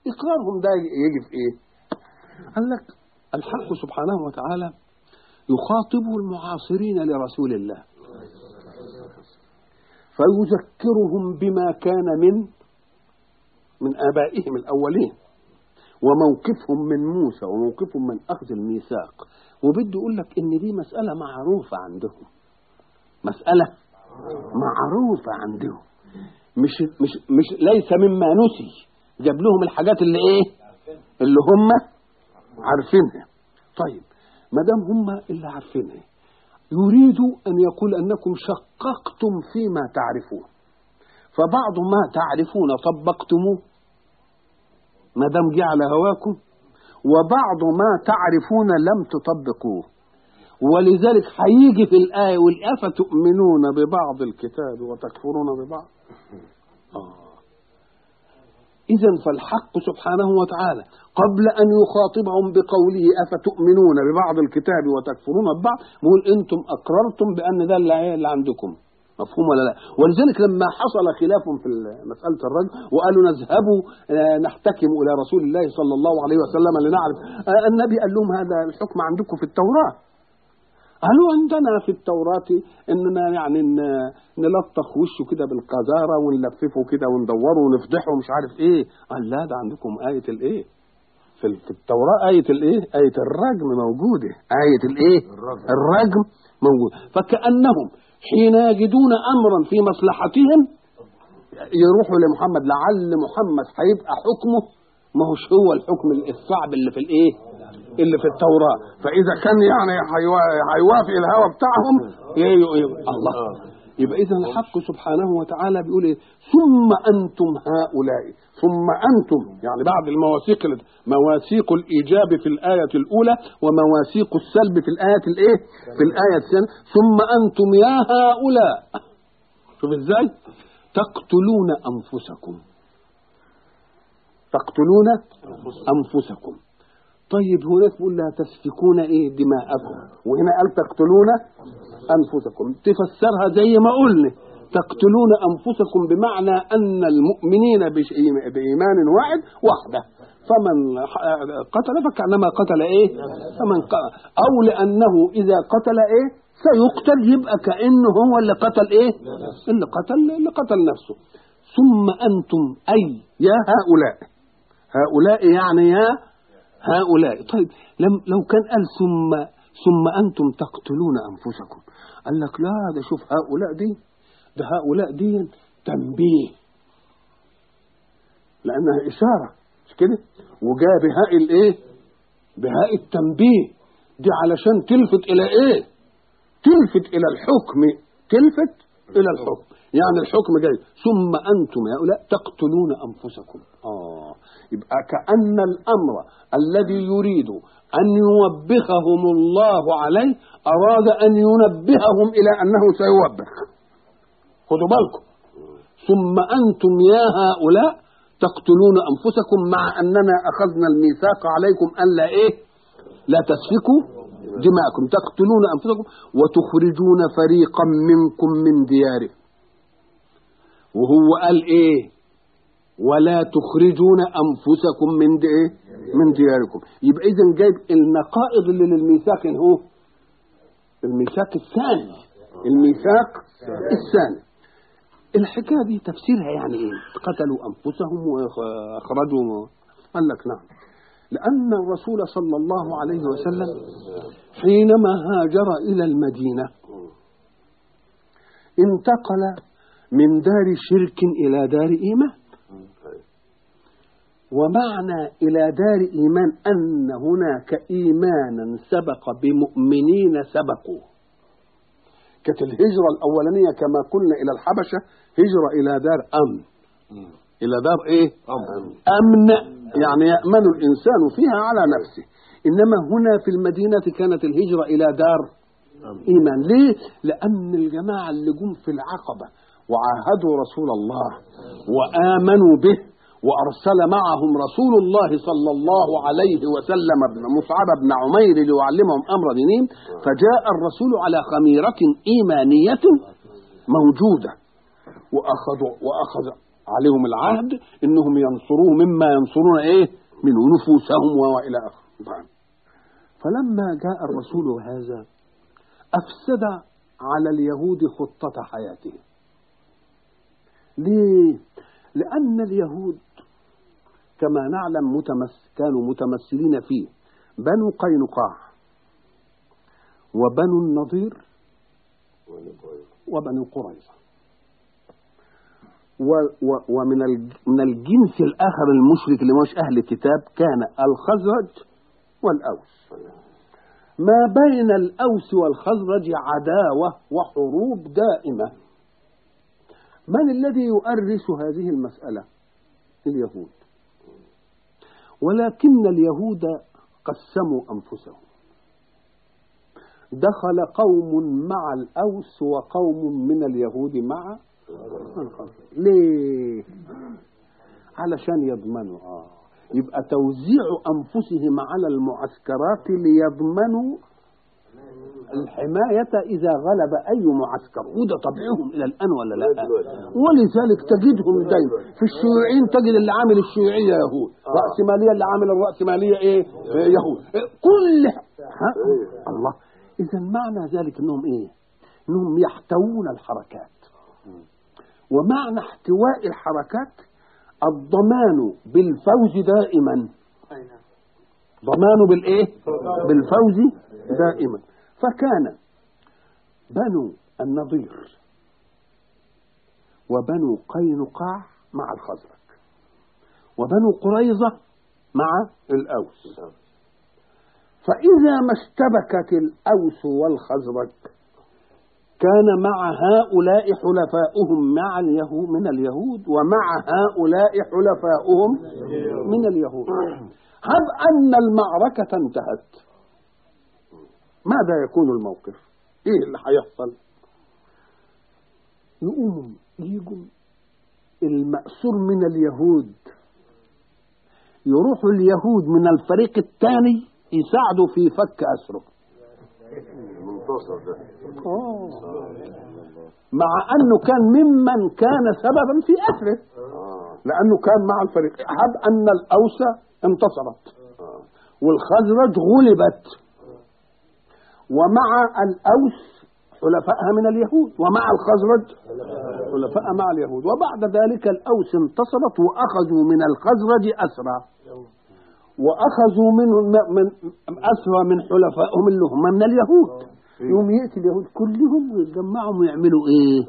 إقرارهم ده يجي في إيه قال لك الحق سبحانه وتعالى يخاطب المعاصرين لرسول الله فيذكرهم بما كان من من آبائهم الأولين وموقفهم من موسى وموقفهم من أخذ الميثاق وبده يقول لك إن دي مسألة معروفة عندهم مسألة معروفة عندهم مش مش مش ليس مما نسي جاب لهم الحاجات اللي ايه اللي هم عارفينها طيب ما دام هم اللي عارفينها يريد ان يقول انكم شققتم فيما تعرفون فبعض ما تعرفون طبقتموه ما دام جه على هواكم وبعض ما تعرفون لم تطبقوه ولذلك هيجي في الآية والآية تؤمنون ببعض الكتاب وتكفرون ببعض آه. إذا فالحق سبحانه وتعالى قبل أن يخاطبهم بقوله أفتؤمنون ببعض الكتاب وتكفرون ببعض بيقول أنتم أقررتم بأن ده اللي عندكم مفهوم ولا لا ولذلك لما حصل خلاف في مسألة الرجل وقالوا نذهب نحتكم إلى رسول الله صلى الله عليه وسلم لنعرف النبي قال لهم هذا الحكم عندكم في التوراة قالوا عندنا في التوراة اننا يعني نلطخ وشه كده بالقذارة ونلففه كده وندوره ونفضحه ومش عارف ايه قال لا ده عندكم آية الايه في في التوراة آية الايه آية الرجم موجودة آية الايه الرجم موجود فكأنهم حين يجدون امرا في مصلحتهم يروحوا لمحمد لعل محمد هيبقى حكمه ما هوش هو الحكم الصعب اللي في الايه اللي في التوراة فإذا كان يعني هيوافق الهوى بتاعهم الله يبقى إذا الحق سبحانه وتعالى بيقول إيه ثم أنتم هؤلاء ثم أنتم يعني بعد المواثيق مواثيق الإيجاب في الآية الأولى ومواثيق السلب في الآية الإيه في الآية الثانية ثم أنتم يا هؤلاء شوف إزاي تقتلون أنفسكم تقتلون أنفسكم طيب هناك بيقول لا تسفكون ايه دماءكم وهنا قال تقتلون انفسكم تفسرها زي ما قلنا تقتلون انفسكم بمعنى ان المؤمنين بايمان واحد وحده فمن قتل فكانما قتل ايه فمن قتل او لانه اذا قتل ايه سيقتل يبقى كانه هو اللي قتل ايه اللي قتل اللي قتل نفسه ثم انتم اي يا هؤلاء هؤلاء يعني يا هؤلاء طيب لم لو كان قال ثم ثم انتم تقتلون انفسكم قال لك لا ده شوف هؤلاء دي ده هؤلاء دي تنبيه لانها اشاره مش كده وجاء بهاء الايه بهاء التنبيه دي علشان تلفت الى ايه تلفت الى الحكم تلفت الى الحكم يعني الحكم جاي ثم انتم يا هؤلاء تقتلون انفسكم اه يبقى كان الامر الذي يريد ان يوبخهم الله عليه اراد ان ينبههم الى انه سيوبخ خدوا بالكم ثم انتم يا هؤلاء تقتلون انفسكم مع اننا اخذنا الميثاق عليكم الا ايه لا تسفكوا دماءكم تقتلون انفسكم وتخرجون فريقا منكم من ديارهم وهو قال ايه ولا تخرجون انفسكم من ايه من دياركم يبقى اذا جايب النقائض اللي للميثاق هو الميثاق الثاني الميثاق الثاني الحكايه دي تفسيرها يعني ايه قتلوا انفسهم واخرجوا قال لك نعم لان الرسول صلى الله عليه وسلم حينما هاجر الى المدينه انتقل من دار شرك إلى دار إيمان ومعنى إلى دار إيمان أن هناك إيمانا سبق بمؤمنين سبقوا كانت الهجرة الأولانية كما قلنا إلى الحبشة هجرة إلى دار أمن إلى دار إيه؟ أمن يعني يأمن الإنسان فيها على نفسه إنما هنا في المدينة كانت الهجرة إلى دار إيمان ليه؟ لأن الجماعة اللي جم في العقبة وعاهدوا رسول الله وآمنوا به وأرسل معهم رسول الله صلى الله عليه وسلم ابن مصعب بن عمير ليعلمهم أمر دينهم فجاء الرسول على خميرة إيمانية موجودة وأخذوا وأخذ عليهم العهد انهم ينصروه مما ينصرون ايه من نفوسهم والى اخره فلما جاء الرسول هذا افسد على اليهود خطه حياتهم ليه لان اليهود كما نعلم متمس كانوا متمثلين في بنو قينقاع وبنو النضير وبنو قريظه ومن من الجنس الاخر المشرك اللي مش اهل كتاب كان الخزرج والاوس ما بين الاوس والخزرج عداوه وحروب دائمه من الذي يؤرس هذه المساله اليهود ولكن اليهود قسموا انفسهم دخل قوم مع الاوس وقوم من اليهود مع ليه علشان يضمنوا اه يبقى توزيع انفسهم على المعسكرات ليضمنوا الحماية إذا غلب أي معسكر وده طبعهم إلى الآن ولا لا ولذلك تجدهم دايما في الشيوعيين تجد اللي عامل الشيوعية يهود رأسمالية اللي عامل الرأسمالية إيه يهود كل ها؟ الله إذا معنى ذلك أنهم إيه أنهم يحتوون الحركات ومعنى احتواء الحركات الضمان بالفوز دائما ضمان بالايه بالفوز دائما فكان بنو النضير وبنو قينقاع مع الخزرج وبنو قريظة مع الأوس فإذا ما اشتبكت الأوس والخزرج كان مع هؤلاء حلفاؤهم مع اليهود من اليهود ومع هؤلاء حلفاؤهم من اليهود هب أن المعركة انتهت ماذا يكون الموقف ايه اللي هيحصل يقوموا يجوا المأسور من اليهود يروحوا اليهود من الفريق الثاني يساعدوا في فك أسره منتصر ده آه. مع أنه كان ممن كان سببا في أسره اه لأنه كان مع الفريق هب أن الأوس انتصرت اه والخزرج غلبت ومع الأوس حلفائها من اليهود ومع الخزرج حلفاء مع اليهود وبعد ذلك الأوس انتصرت وأخذوا من الخزرج أسرى وأخذوا من من أسرى من حلفائهم اللي هم من اليهود يوم يأتي اليهود كلهم ويتجمعوا ويعملوا إيه؟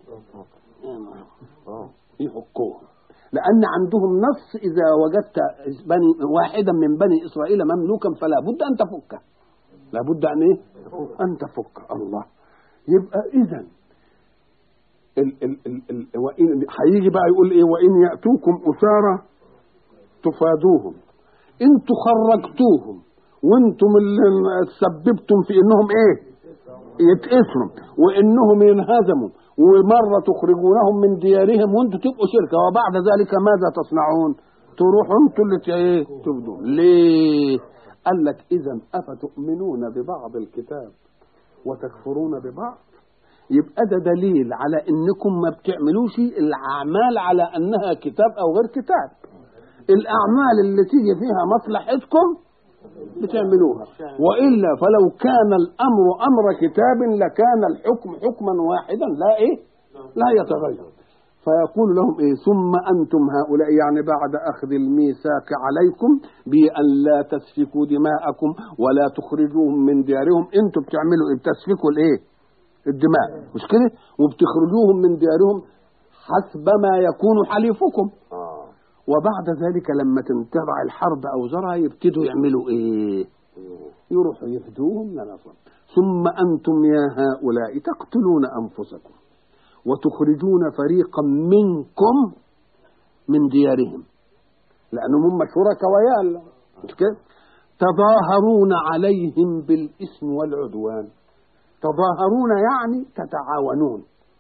اه يحكوهم لأن عندهم نص إذا وجدت بني واحدا من بني إسرائيل مملوكا فلا بد أن تفكه لا بد أن إيه؟ أن تفك الله يبقى إذا ال ال ال ال وإن هيجي بقى يقول إيه وإن يأتوكم أسارى تفادوهم انتوا خرجتوهم وانتم اللي سببتم في انهم ايه يتقسموا وانهم ينهزموا ومره تخرجونهم من ديارهم وانتم تبقوا شركه وبعد ذلك ماذا تصنعون تروحوا انتوا اللي ت- ايه تبدوا ليه قال لك اذا افتؤمنون ببعض الكتاب وتكفرون ببعض يبقى ده دليل على انكم ما بتعملوش الاعمال على انها كتاب او غير كتاب الاعمال اللي تيجي فيها مصلحتكم بتعملوها والا فلو كان الامر امر كتاب لكان الحكم حكما واحدا لا ايه لا يتغير فيقول لهم ايه ثم انتم هؤلاء يعني بعد اخذ الميثاق عليكم بان لا تسفكوا دماءكم ولا تخرجوهم من ديارهم انتم بتعملوا ايه بتسفكوا الايه الدماء مش كده وبتخرجوهم من ديارهم حسب ما يكون حليفكم اه وبعد ذلك لما تنتبع الحرب اوزارها يبتدوا يعملوا ايه يروحوا يفدوهم لنصر ثم انتم يا هؤلاء تقتلون انفسكم وتخرجون فريقا منكم من ديارهم لانهم هم شركاء ويال مش كده تظاهرون عليهم بالاسم والعدوان تظاهرون يعني تتعاونون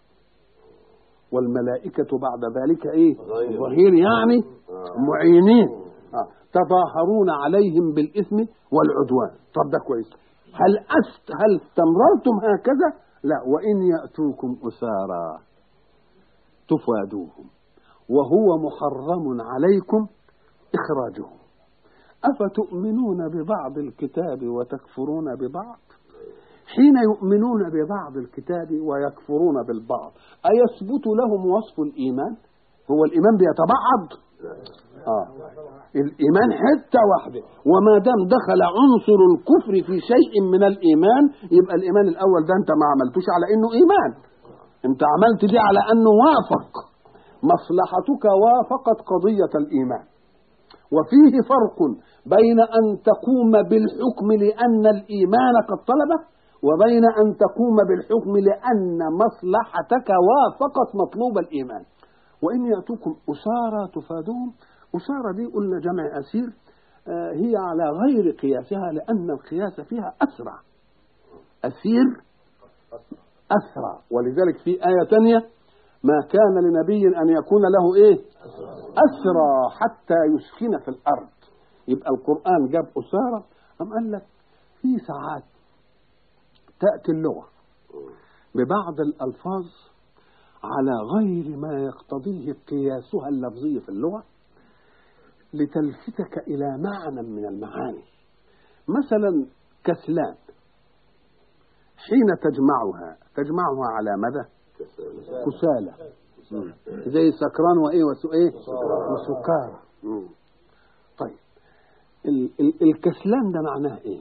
والملائكة بعد ذلك ايه ظهير. ظهير يعني آه. معينين آه. تظاهرون عليهم بالإثم والعدوان طب ده كويس هل أست هل استمررتم هكذا لا وإن يأتوكم أسارى تفادوهم وهو محرم عليكم إخراجهم أفتؤمنون ببعض الكتاب وتكفرون ببعض حين يؤمنون ببعض الكتاب ويكفرون بالبعض أيثبت لهم وصف الإيمان هو الإيمان بيتبعض آه. الإيمان حتة واحدة وما دام دخل عنصر الكفر في شيء من الإيمان يبقى الإيمان الأول ده أنت ما عملتوش على إنه إيمان أنت عملت دي على أنه وافق مصلحتك وافقت قضية الإيمان وفيه فرق بين أن تقوم بالحكم لأن الإيمان قد طلبه وبين أن تقوم بالحكم لأن مصلحتك وافقت مطلوب الإيمان وإن يأتوكم أسارى تفادهم أسارى دي قلنا جمع أسير آه هي على غير قياسها لأن القياس فيها أسرع أسير أسرع ولذلك في آية تانية ما كان لنبي أن يكون له إيه أسرى حتى يسكن في الأرض يبقى القرآن جاب أسارة أم قال لك في ساعات تأتي اللغة ببعض الألفاظ على غير ما يقتضيه قياسها اللفظي في اللغة لتلفتك إلى معنى من المعاني مثلا كسلان حين تجمعها تجمعها على مدى كسالى زي سكران وايه وسو ايه وسكارى طيب ال ال الكسلان ده معناه ايه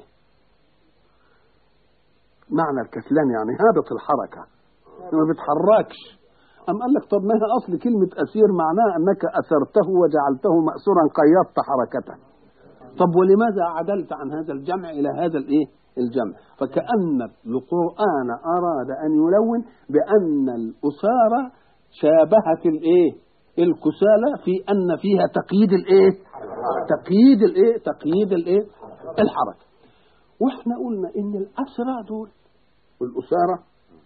معنى الكسلان يعني هابط الحركه ما بيتحركش أم قال لك طب ما هي أصل كلمة أسير معناها أنك أسرته وجعلته مأسورا قيضت حركته طب ولماذا عدلت عن هذا الجمع إلى هذا الإيه الجمع فكأن القرآن أراد أن يلون بأن الأسارة شابهت الإيه الكسالى في أن فيها تقييد الإيه تقييد الإيه تقييد الإيه الحركة وإحنا قلنا إن الأسرى دول والأسارة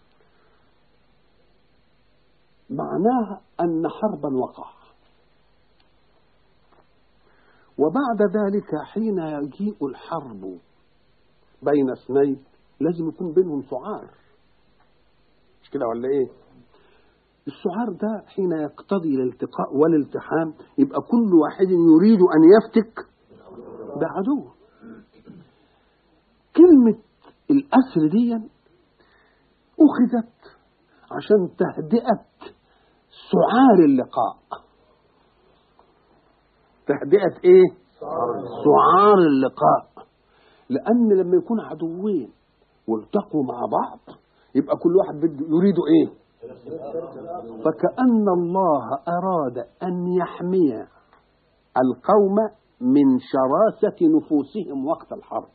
معناها أن حربا وقع وبعد ذلك حين يجيء الحرب بين اثنين لازم يكون بينهم سعار مش كده ولا ايه السعار ده حين يقتضي الالتقاء والالتحام يبقى كل واحد يريد ان يفتك بعدوه كلمة الأسر دي أخذت عشان تهدئة سعار اللقاء تهدئة ايه سعار اللقاء لان لما يكون عدوين والتقوا مع بعض يبقى كل واحد بده يريد ايه فكأن الله أراد أن يحمي القوم من شراسة نفوسهم وقت الحرب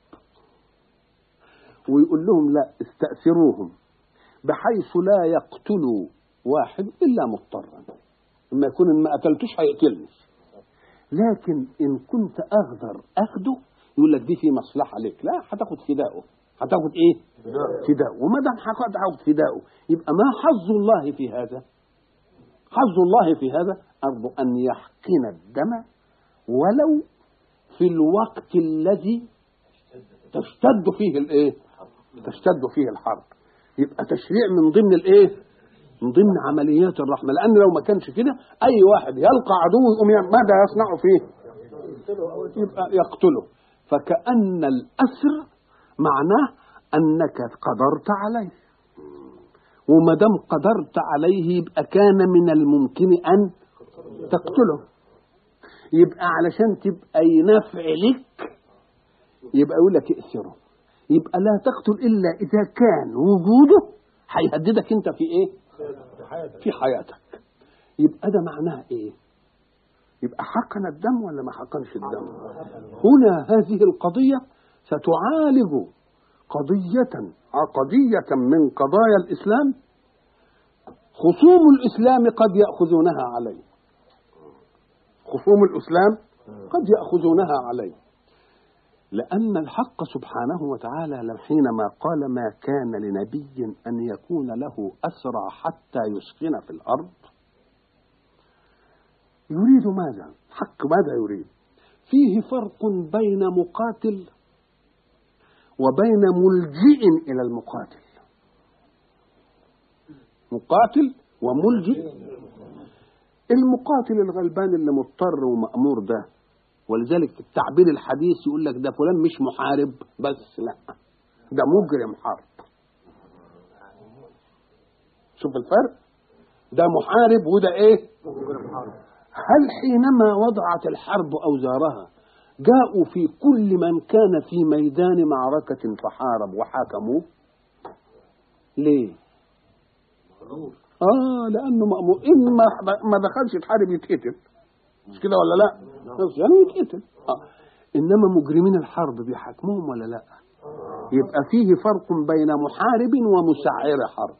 ويقول لهم لا استأثروهم بحيث لا يقتلوا واحد إلا مضطرا لما يكون إن ما قتلتوش هيقتلني لكن إن كنت أغدر أخده يقول لك دي في مصلحة لك لا هتاخد فداؤه هتاخد إيه؟ فداؤه وما دام هتاخد فداؤه يبقى ما حظ الله في هذا؟ حظ الله في هذا أرض أن يحقن الدم ولو في الوقت الذي تشتد فيه الإيه؟ تشتد فيه الحرب يبقى تشريع من ضمن الإيه؟ من ضمن عمليات الرحمة لأن لو ما كانش كده أي واحد يلقى عدو يقوم ماذا يصنع فيه يبقى يقتله فكأن الأسر معناه أنك قدرت عليه وما دام قدرت عليه يبقى كان من الممكن أن تقتله يبقى علشان تبقى نفع لك يبقى يقول لك ائسره يبقى لا تقتل إلا إذا كان وجوده هيهددك أنت في إيه؟ في حياتك يبقى ده معناه ايه يبقى حقن الدم ولا ما حقنش الدم هنا هذه القضية ستعالج قضية عقدية من قضايا الإسلام خصوم الإسلام قد يأخذونها عليه خصوم الإسلام قد يأخذونها عليه لأن الحق سبحانه وتعالى حينما قال ما كان لنبي أن يكون له أسرى حتى يسكن في الأرض يريد ماذا؟ حق ماذا يريد؟ فيه فرق بين مقاتل وبين ملجئ إلى المقاتل مقاتل وملجئ المقاتل الغلبان اللي مضطر ومأمور ده ولذلك في التعبير الحديث يقول لك ده فلان مش محارب بس لا ده مجرم حرب شوف الفرق ده محارب وده ايه هل حينما وضعت الحرب اوزارها جاءوا في كل من كان في ميدان معركة فحارب وحاكموه ليه اه لانه مأمور ان ما ما دخلش يتحارب يتقتل مش كده ولا لا يعني يتقتل آه. انما مجرمين الحرب بيحاكموهم ولا لا يبقى فيه فرق بين محارب ومسعر حرب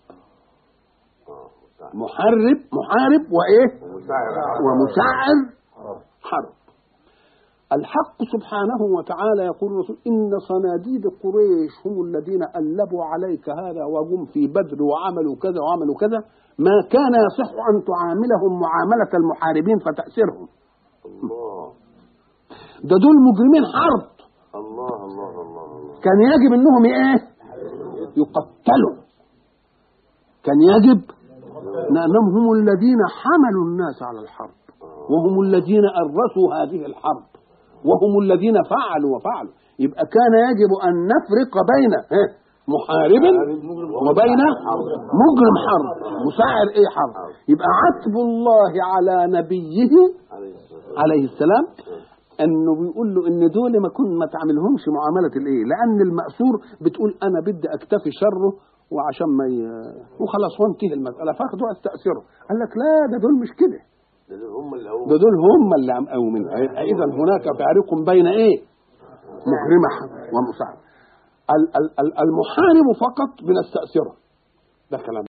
محارب محارب وايه ومسعر حرب الحق سبحانه وتعالى يقول الرسول إن صناديد قريش هم الذين ألبوا عليك هذا وهم في بدر وعملوا كذا وعملوا كذا ما كان يصح أن تعاملهم معاملة المحاربين فتأسرهم الله ده دول مجرمين حرب الله الله الله الله كان يجب انهم ايه يقتلوا كان يجب لانهم هم الذين حملوا الناس على الحرب وهم الذين أرسوا هذه الحرب وهم الذين فعلوا وفعلوا يبقى كان يجب أن نفرق بين إيه؟ محارب وبين مجرم حرب مساعر ايه حرب يبقى عتب الله على نبيه عليه الصلاة عليه السلام انه بيقول له ان دول ما كن ما تعملهمش معامله الايه لان المأسور بتقول انا بدي اكتفي شره وعشان ما ي... وخلاص وانتهي المساله فاخده استاثره قال لك لا ده دول مش كده ده دول هم اللي هو ده دول هم اللي عم قومين اذا هناك فارق بين ايه مجرمه ومساعد ال- ال- ال- المحارب فقط بنستأثره ده كلام